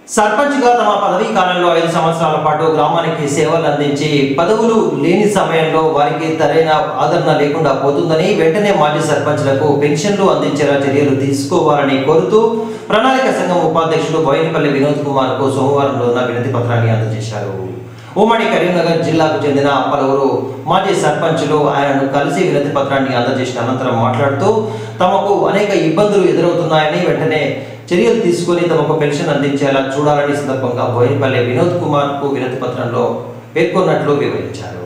సర్పంచ్గా తమ పదవీ కాలంలో ఐదు సంవత్సరాల పాటు గ్రామానికి సేవలు అందించి పదవులు లేని సమయంలో వారికి సరైన ఆదరణ లేకుండా పోతుందని వెంటనే మాజీ సర్పంచ్లకు పెన్షన్లు అందించేలా చర్యలు తీసుకోవాలని కోరుతూ ప్రణాళిక సంఘం ఉపాధ్యక్షుడు బోయినపల్లి వినోద్ కుమార్ కు సోమవారం రోజున వినతి పత్రాన్ని అందజేశారు ఉమ్మడి కరీంనగర్ జిల్లాకు చెందిన పలువురు మాజీ సర్పంచులు ఆయనను కలిసి వినతి పత్రాన్ని అందజేసిన అనంతరం మాట్లాడుతూ తమకు అనేక ఇబ్బందులు ఎదురవుతున్నాయని వెంటనే చర్యలు తీసుకొని తమకు పెన్షన్ అందించేలా చూడాలని సందర్భంగా బోయినపల్లి వినోద్ కుమార్ కు వినతి పత్రంలో పేర్కొన్నట్లు వివరించారు